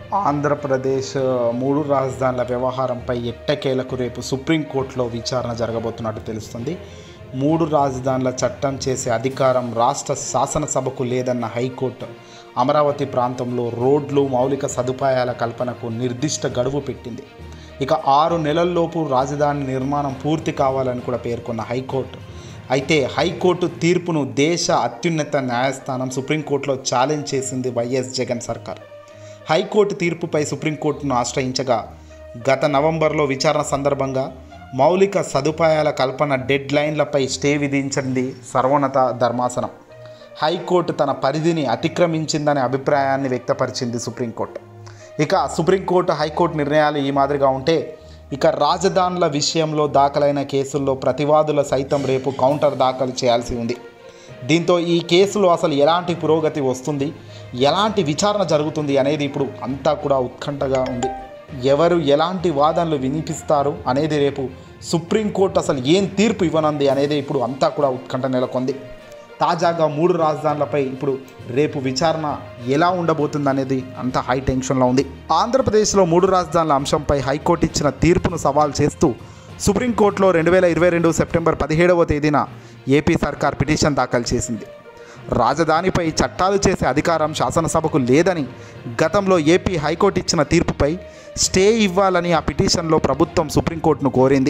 ఆంధ్రప్రదేశ్ మూడు రాజధానుల వ్యవహారంపై ఎట్టకేలకు రేపు సుప్రీంకోర్టులో విచారణ జరగబోతున్నట్టు తెలుస్తుంది మూడు రాజధానుల చట్టం చేసే అధికారం రాష్ట్ర శాసనసభకు లేదన్న హైకోర్టు అమరావతి ప్రాంతంలో రోడ్లు మౌలిక సదుపాయాల కల్పనకు నిర్దిష్ట గడువు పెట్టింది ఇక ఆరు నెలల్లోపు రాజధాని నిర్మాణం పూర్తి కావాలని కూడా పేర్కొన్న హైకోర్టు అయితే హైకోర్టు తీర్పును దేశ అత్యున్నత న్యాయస్థానం సుప్రీంకోర్టులో ఛాలెంజ్ చేసింది వైఎస్ జగన్ సర్కార్ హైకోర్టు తీర్పుపై సుప్రీంకోర్టును ఆశ్రయించగా గత నవంబర్లో విచారణ సందర్భంగా మౌలిక సదుపాయాల కల్పన డెడ్ లైన్లపై స్టే విధించింది సర్వోన్నత ధర్మాసనం హైకోర్టు తన పరిధిని అతిక్రమించిందనే అభిప్రాయాన్ని వ్యక్తపరిచింది సుప్రీంకోర్టు ఇక సుప్రీంకోర్టు హైకోర్టు నిర్ణయాలు ఈ మాదిరిగా ఉంటే ఇక రాజధానుల విషయంలో దాఖలైన కేసుల్లో ప్రతివాదుల సైతం రేపు కౌంటర్ దాఖలు చేయాల్సి ఉంది దీంతో ఈ కేసులో అసలు ఎలాంటి పురోగతి వస్తుంది ఎలాంటి విచారణ జరుగుతుంది అనేది ఇప్పుడు అంతా కూడా ఉత్కంఠగా ఉంది ఎవరు ఎలాంటి వాదనలు వినిపిస్తారు అనేది రేపు సుప్రీంకోర్టు అసలు ఏం తీర్పు ఇవ్వనుంది అనేది ఇప్పుడు అంతా కూడా ఉత్కంఠ నెలకొంది తాజాగా మూడు రాజధానులపై ఇప్పుడు రేపు విచారణ ఎలా ఉండబోతుంది అనేది అంత హై టెన్షన్లో ఉంది ఆంధ్రప్రదేశ్లో మూడు రాజధానుల అంశంపై హైకోర్టు ఇచ్చిన తీర్పును సవాల్ చేస్తూ సుప్రీంకోర్టులో రెండు వేల ఇరవై రెండు సెప్టెంబర్ పదిహేడవ తేదీన ఏపీ సర్కార్ పిటిషన్ దాఖలు చేసింది రాజధానిపై చట్టాలు చేసే అధికారం శాసనసభకు లేదని గతంలో ఏపీ హైకోర్టు ఇచ్చిన తీర్పుపై స్టే ఇవ్వాలని ఆ పిటిషన్లో ప్రభుత్వం సుప్రీంకోర్టును కోరింది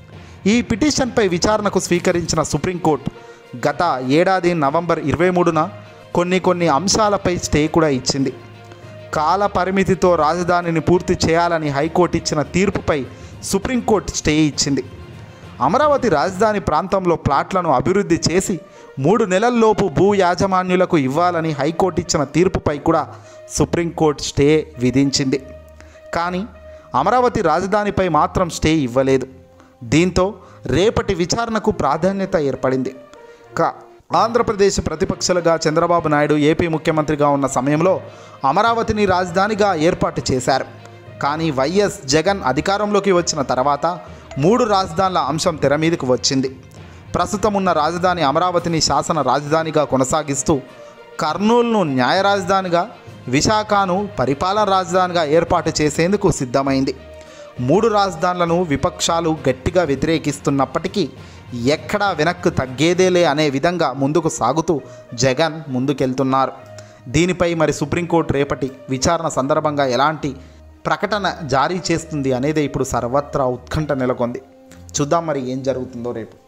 ఈ పిటిషన్పై విచారణకు స్వీకరించిన సుప్రీంకోర్టు గత ఏడాది నవంబర్ ఇరవై మూడున కొన్ని కొన్ని అంశాలపై స్టే కూడా ఇచ్చింది కాల పరిమితితో రాజధానిని పూర్తి చేయాలని హైకోర్టు ఇచ్చిన తీర్పుపై సుప్రీంకోర్టు స్టే ఇచ్చింది అమరావతి రాజధాని ప్రాంతంలో ప్లాట్లను అభివృద్ధి చేసి మూడు నెలల్లోపు భూ యాజమాన్యులకు ఇవ్వాలని హైకోర్టు ఇచ్చిన తీర్పుపై కూడా సుప్రీంకోర్టు స్టే విధించింది కానీ అమరావతి రాజధానిపై మాత్రం స్టే ఇవ్వలేదు దీంతో రేపటి విచారణకు ప్రాధాన్యత ఏర్పడింది కా ఆంధ్రప్రదేశ్ ప్రతిపక్షలుగా చంద్రబాబు నాయుడు ఏపీ ముఖ్యమంత్రిగా ఉన్న సమయంలో అమరావతిని రాజధానిగా ఏర్పాటు చేశారు కానీ వైఎస్ జగన్ అధికారంలోకి వచ్చిన తర్వాత మూడు రాజధానుల అంశం తెర మీదకు వచ్చింది ప్రస్తుతం ఉన్న రాజధాని అమరావతిని శాసన రాజధానిగా కొనసాగిస్తూ కర్నూలును న్యాయ రాజధానిగా విశాఖను పరిపాలన రాజధానిగా ఏర్పాటు చేసేందుకు సిద్ధమైంది మూడు రాజధానులను విపక్షాలు గట్టిగా వ్యతిరేకిస్తున్నప్పటికీ ఎక్కడా వెనక్కు తగ్గేదేలే అనే విధంగా ముందుకు సాగుతూ జగన్ ముందుకెళ్తున్నారు దీనిపై మరి సుప్రీంకోర్టు రేపటి విచారణ సందర్భంగా ఎలాంటి ప్రకటన జారీ చేస్తుంది అనేది ఇప్పుడు సర్వత్రా ఉత్కంఠ నెలకొంది చూద్దాం మరి ఏం జరుగుతుందో రేపు